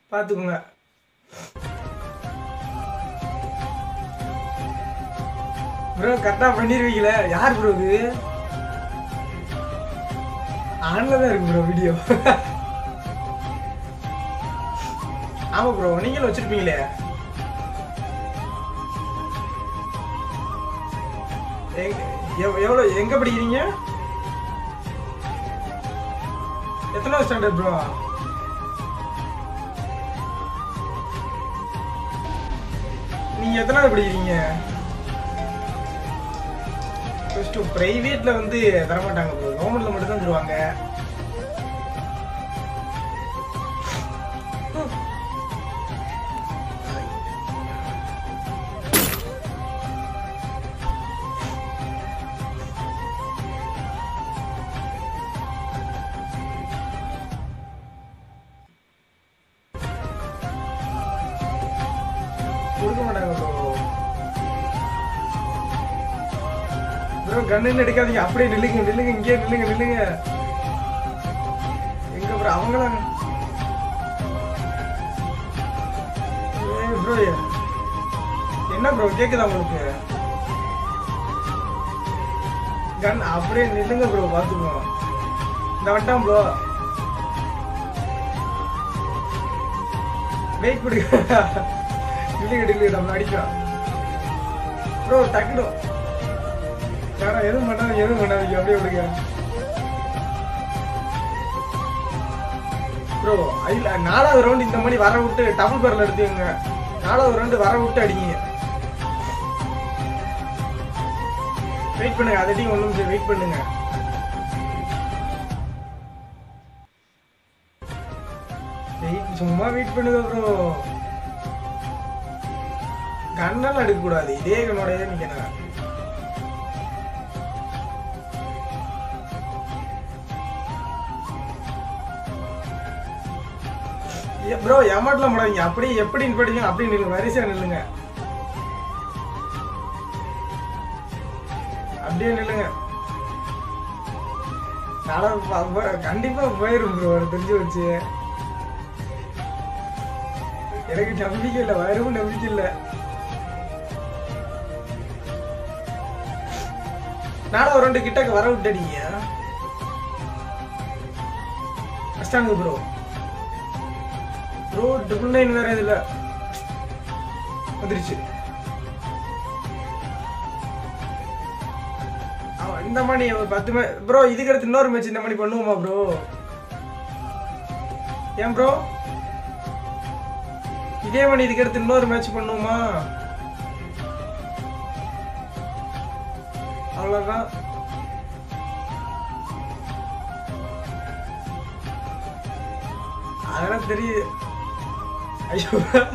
பார்த்துக்கோங்க ப்ரோ கரெக்டாக பண்ணிடுவீங்களே யார் ப்ரோ இது ஆன்ல தான் இருக்கு ப்ரோ வீடியோ ஆமா ப்ரோ நீங்களும் வச்சிருப்பீங்களே எங்க- எவ்- எவ்வளோ எங்க படிக்கிறீங்க எத்தனாவது ஸ்டாண்டர்ட் ப்ரோ நீங்க எத்தனாவது படிக்கிறீங்க ப்ளஸ் டூ ப்ரைவேட்ல வந்து தரமாட்டாங்க ப்ரோ கவர்மெண்ட்ல மட்டும் தான் தருவாங்க கொடுக்க மாட்டாங்க ப்ரோ ப்ரோ கண்ணுன்னு எடுக்காதீங்க அப்படியே நில்லுங்க நில்லுங்க இங்கே நில்லுங்க நில்லுங்க எங்க ப்ரோ அவங்களாம் ப்ரோ என்ன ப்ரோ கேக்குதா உங்களுக்கு கன் அப்படியே நில்லுங்க ப்ரோ பார்த்துக்கோ இந்த வட்டம் ப்ரோ வெயிட் பண்ணுங்க நில்லுங்க நில்லுங்க நம்ம அடிக்கலாம் ப்ரோ டக்குனு வேணாம் எதுவும் பண்ணாதீங்க எதுவும் பண்ணாதீங்க அப்படியே விடுங்க ப்ரோ இல்ல நாலாவது ரவுண்ட் இந்த மாதிரி வர விட்டு டபுள் பேர்ல எடுத்துக்கோங்க நாலாவது ரவுண்டு வர விட்டு அடிங்க வெயிட் பண்ணுங்க அதை ஒன்றும் நிமிஷம் வெயிட் பண்ணுங்க வெயிட் சும்மா வெயிட் பண்ணுங்க ப்ரோ கண்ணெல்லாம் எடுக்கக்கூடாது இதே கண்ணோடய நிக்கணும் ப்ரோ ஏமாட்டல மாடாதீங்க அப்படியே எப்படி படிங்க அப்படி நில்லுங்க வரிசையா நில்லுங்க அப்படியே நில்லுங்க நாளை ப- ப- கண்டிப்பா போயிரும் ப்ரோ தெரிஞ்சு வச்சு எனக்கு நம்பிக்கை இல்லை வரும் நம்பிக்கை இல்லை நானும் ரெண்டு கிட்டக்க வர விட்டடிங்க கஷ்டாங்க ப்ரோ ப்ரோ ட்ரிபிள் நைன் வேற இதுல வந்துருச்சு அவன் இந்த மாதிரி ஒரு பத்து மே ப்ரோ இதுக்கு அடுத்து இன்னொரு மேட்ச் இந்த மாதிரி பண்ணுவோமா ப்ரோ ஏன் ப்ரோ இதே மாதிரி இதுக்கு அடுத்து இன்னொரு மேட்ச் பண்ணுவோமா அவ்வளோதான் அதெல்லாம் தெரியுது ஐயோ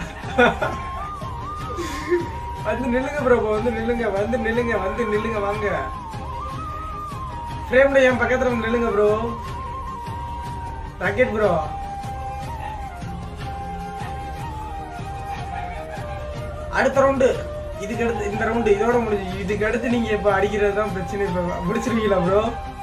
வந்து நில்லுங்க ப்ரோ வந்து நில்லுங்க வந்து நில்லுங்க வந்து நில்லுங்க வாங்க ஃப்ரேம்ல என் பக்கத்துல வந்து நில்லுங்க ப்ரோ ராக்கெட் ப்ரோ அடுத்த ரவுண்டு இதுக்கு அடுத்து இந்த ரவுண்டு இதோட முடிஞ்சு இதுக்கு அடுத்து நீங்க இப்ப அடிக்கிறது தான் பிரச்சனை இப்ப முடிச்சிருவீங்களா ப்ரோ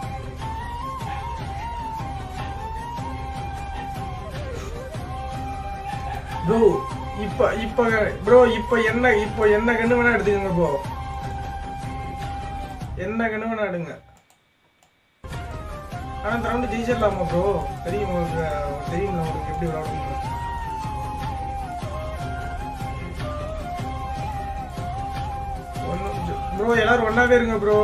ப்ரோ இப்ப இப்ப ப்ரோ இப்ப என்ன இப்போ என்ன கண்ணு வேணா எடுத்துக்கோங்க ப்ரோ என்ன கண்ணு வேணா எடுங்க ஆனா இந்த ரவுண்டு ஜெயிச்சிடலாமா ப்ரோ தெரியும் உங்களுக்கு தெரியுங்களா உங்களுக்கு எப்படி விளாடணும் ப்ரோ எல்லாரும் ஒன்னாவே இருங்க ப்ரோ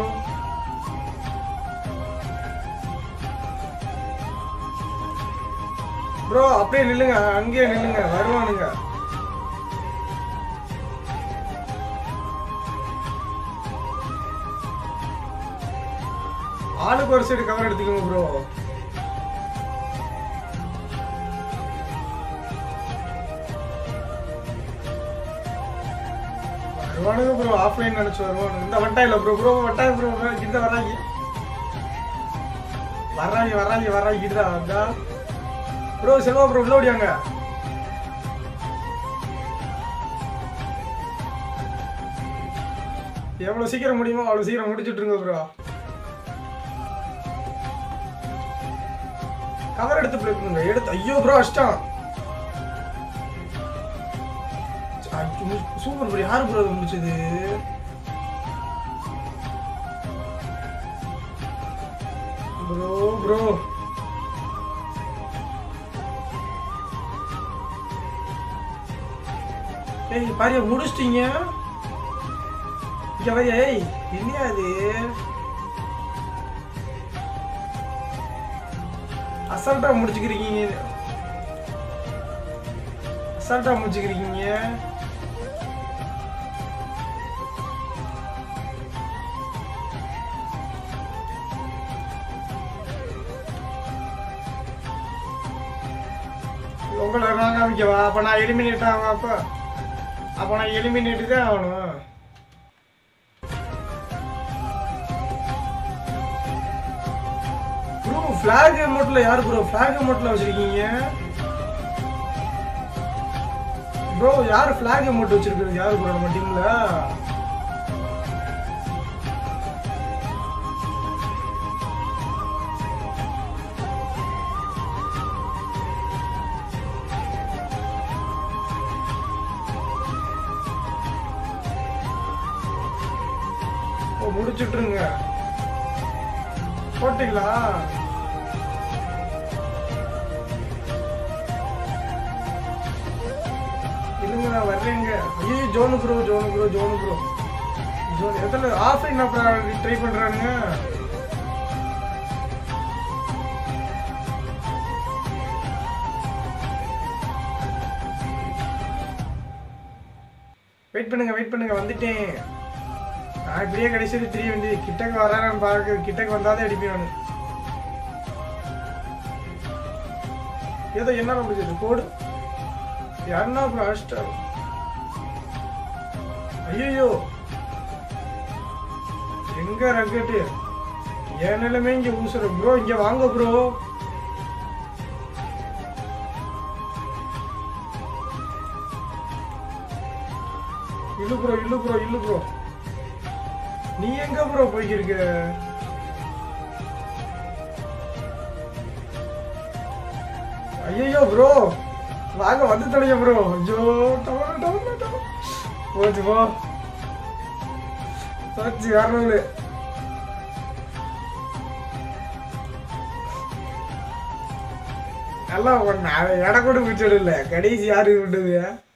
ப்ரோ அப்படியே நில்லுங்க அங்கேயே நில்லுங்க வருவானுங்க ஆளுக்கு ஒரு சைடு கவர் எடுத்துக்கோங்க ப்ரோ வருவானுங்க ப்ரோ ஆஃப்லைன் நினைச்சு வருவானுங்க இந்த வட்டா இல்ல ப்ரோ ப்ரோ வட்டா ப்ரோ கிட்ட வராங்க வர்றாங்க வர்றாங்க வர்றாங்க கிட்ட வந்தா ப்ரோ செல்வா ப்ரோ உள்ள ஓடியாங்க எவ்வளவு சீக்கிரம் முடியுமோ அவ்வளவு சீக்கிரம் முடிச்சுட்டுருங்க ப்ரோ கவர் எடுத்து ப்ளே பண்ணுங்க எடுத்து ஐயோ ப்ரோ அஷ்டம் சூப்பர் ப்ரோ யாரு ப்ரோ அது முடிச்சது ப்ரோ ப்ரோ ஏய் பாரியா முடிச்சிட்டீங்க இங்க வரியா ஏய் இல்லையா அது அசால்ட்டா முடிச்சுக்கிறீங்க அசால்ட்டா முடிச்சுக்கிறீங்க உங்களை நான் காமிக்கவா அப்ப நான் எலிமினேட் ஆகும் அப்ப அப்ப நான் எலிமினேட் தான் ஆகணும் ப்ரோ ஃபிளாக் அமௌண்ட்ல யார் ப்ரோ ஃபிளாக் அமௌண்ட்ல வச்சிருக்கீங்க ப்ரோ யார் ஃபிளாக் அமௌண்ட் வச்சிருக்கிறது யார் ப்ரோ நம்ம டீம்ல ஓ முடிச்சுட்ருங்க போட்டீங்களா இல்லைங்க நான் வர்றேங்க ஐயோ zone bro zone bro zone bro zone எத்தனை ஆஃப்லைன் அப்புறம் ட்ரை பண்ணுறானுங்க வெயிட் பண்ணுங்க வெயிட் பண்ணுங்க வந்துட்டேன் நான் இப்படியே கடைசியில் தெரிய வேண்டியது கிட்டக்கு வரானு பார்க்க கிட்டக்கு வந்தாதே அடிப்பேன் நான் ஏதோ என்ன முடிஞ்சது கோடு யாருன்னா அப்புறம் அடிச்சிட்டாரு ஐயோ எங்க ரக்கெட்டு என் நிலைமை இங்க ஊசுற ப்ரோ இங்க வாங்க ப்ரோ இல்லு ப்ரோ இல்லு ப்ரோ இல்லு ப்ரோ நீ எங்க ப்ரோ போய்க்கிருக்க ஐயோ ப்ரோ வாங்க வந்து தொலைங்க ப்ரோ ஐயோ டவ டவ டவ போச்சு போ போச்சு வரணும்னு நல்லா ஒன்று இடம் கூட பிடிச்சிடல கடைசி யாரு விட்டது